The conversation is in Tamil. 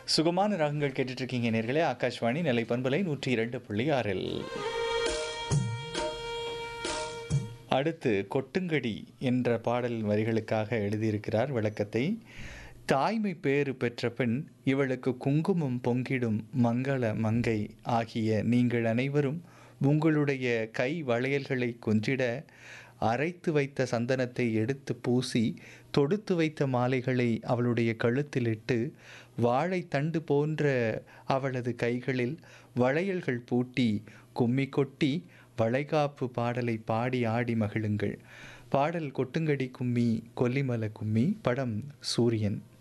சுகமான ராகங்கள் கேட்டுட்டு இருக்கீங்க நேர்களே ஆகாஷ்வாணி நெல்லை பண்பலை நூற்றி இரண்டு புள்ளி ஆறில் அடுத்து கொட்டுங்கடி என்ற பாடல் வரிகளுக்காக எழுதியிருக்கிறார் விளக்கத்தை தாய்மை பேறு பெற்ற பெண் இவளுக்கு குங்குமம் பொங்கிடும் மங்கள மங்கை ஆகிய நீங்கள் அனைவரும் உங்களுடைய கை வளையல்களை கொஞ்சிட அரைத்து வைத்த சந்தனத்தை எடுத்து பூசி தொடுத்து வைத்த மாலைகளை அவளுடைய கழுத்திலிட்டு வாழைத்தண்டு போன்ற அவளது கைகளில் வளையல்கள் பூட்டி கும்மி கொட்டி வளைகாப்பு பாடலை பாடி ஆடி மகிழுங்கள் பாடல் கொட்டுங்கடி கும்மி கொல்லிமல கும்மி படம் சூரியன்